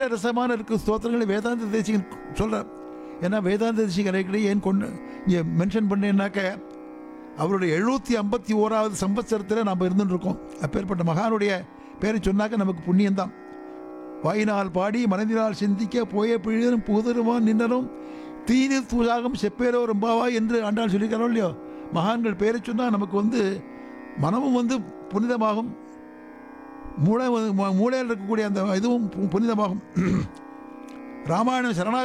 ரசமான இருக்கும் ஸ்தோத்திரங்களை வேதாந்த தேசிகன் சொல்கிறார் ஏன்னா வேதாந்த தேசிகன் அடிக்கடி ஏன் கொண்டு இங்கே மென்ஷன் பண்ணேன்னாக்க அவருடைய எழுநூற்றி ஐம்பத்தி ஓராவது சம்பத்சரத்தில் நாம் இருந்துட்டு இருக்கோம் அப்பேற்பட்ட மகானுடைய பேரை சொன்னாக்க நமக்கு புண்ணியம்தான் வாயினால் பாடி மனதினால் சிந்திக்க போய பிழிதரும் புகுதருமான் நின்றரும் தீனு தூசாகம் செப்பேரோ ரொம்பவா என்று ஆண்டாள் சொல்லியிருக்காரோ இல்லையோ மகான்கள் பேரை சொன்னால் நமக்கு வந்து மனமும் வந்து புனிதமாகும் மூளை வந்து- மூ- மூளையில் இருக்கக்கூடிய அந்த இதுவும் பு- புனிதமாகும் ராமாயணம் சரணா